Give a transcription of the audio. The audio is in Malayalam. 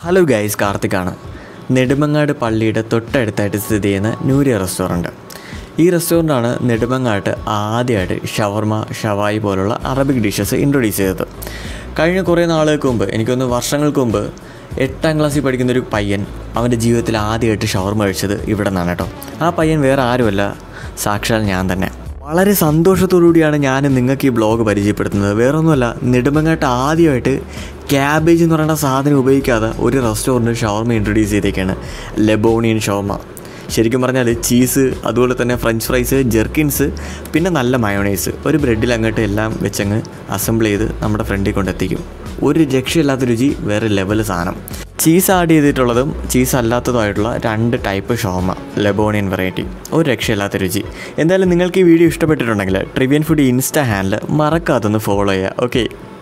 ഹലോ ഗൈസ് കാർത്തിക്കാണ് നെടുമങ്ങാട് പള്ളിയുടെ തൊട്ടടുത്തായിട്ട് സ്ഥിതി ചെയ്യുന്ന നൂരിയ റെസ്റ്റോറൻറ്റ് ഈ റെസ്റ്റോറൻ്റാണ് നെടുമങ്ങാട്ട് ആദ്യമായിട്ട് ഷവർമ ഷവായി പോലുള്ള അറബിക് ഡിഷസ് ഇൻട്രൊഡ്യൂസ് ചെയ്തത് കഴിഞ്ഞ കുറേ നാളുകൾക്ക് മുമ്പ് എനിക്കൊന്ന് വർഷങ്ങൾക്ക് മുമ്പ് എട്ടാം ക്ലാസ്സിൽ പഠിക്കുന്ന ഒരു പയ്യൻ അവൻ്റെ ജീവിതത്തിൽ ആദ്യമായിട്ട് ഷവർമ കഴിച്ചത് ഇവിടെ നിന്നാണ് കേട്ടോ ആ പയ്യൻ വേറെ ആരുമല്ല സാക്ഷാൽ ഞാൻ തന്നെ വളരെ സന്തോഷത്തോടുകൂടിയാണ് ഞാൻ നിങ്ങൾക്ക് ഈ ബ്ലോഗ് പരിചയപ്പെടുത്തുന്നത് വേറൊന്നുമല്ല നെടുമങ്ങാട്ട് ആദ്യമായിട്ട് ക്യാബേജ് എന്ന് പറയുന്ന സാധനം ഉപയോഗിക്കാതെ ഒരു റെസ്റ്റോറൻറ്റ് ഷവർമ ഇൻട്രൊഡ്യൂസ് ചെയ്തേക്കാണ് ലെബോണിയൻ ഷവർമ ശരിക്കും പറഞ്ഞാൽ ചീസ് അതുപോലെ തന്നെ ഫ്രഞ്ച് ഫ്രൈസ് ജെർക്കിൻസ് പിന്നെ നല്ല മയോണൈസ് ഒരു ബ്രെഡിൽ അങ്ങോട്ട് എല്ലാം വെച്ചങ്ങ് അസംബിൾ ചെയ്ത് നമ്മുടെ ഫ്രണ്ടിൽ കൊണ്ടെത്തിക്കും ഒരു രക്ഷയില്ലാത്ത രുചി വേറെ ലെവൽ സാധനം ചീസ് ആഡ് ചെയ്തിട്ടുള്ളതും ചീസ് അല്ലാത്തതുമായിട്ടുള്ള രണ്ട് ടൈപ്പ് ഷോമ ലെബോണിയൻ വെറൈറ്റി ഒരു രക്ഷയില്ലാത്ത രുചി എന്തായാലും നിങ്ങൾക്ക് ഈ വീഡിയോ ഇഷ്ടപ്പെട്ടിട്ടുണ്ടെങ്കിൽ ട്രിവിയൻ ഫുഡ് ഇൻസ്റ്റാ ഹാൻഡിൽ മറക്കാതൊന്ന് ഫോളോ ചെയ്യുക ഓക്കെ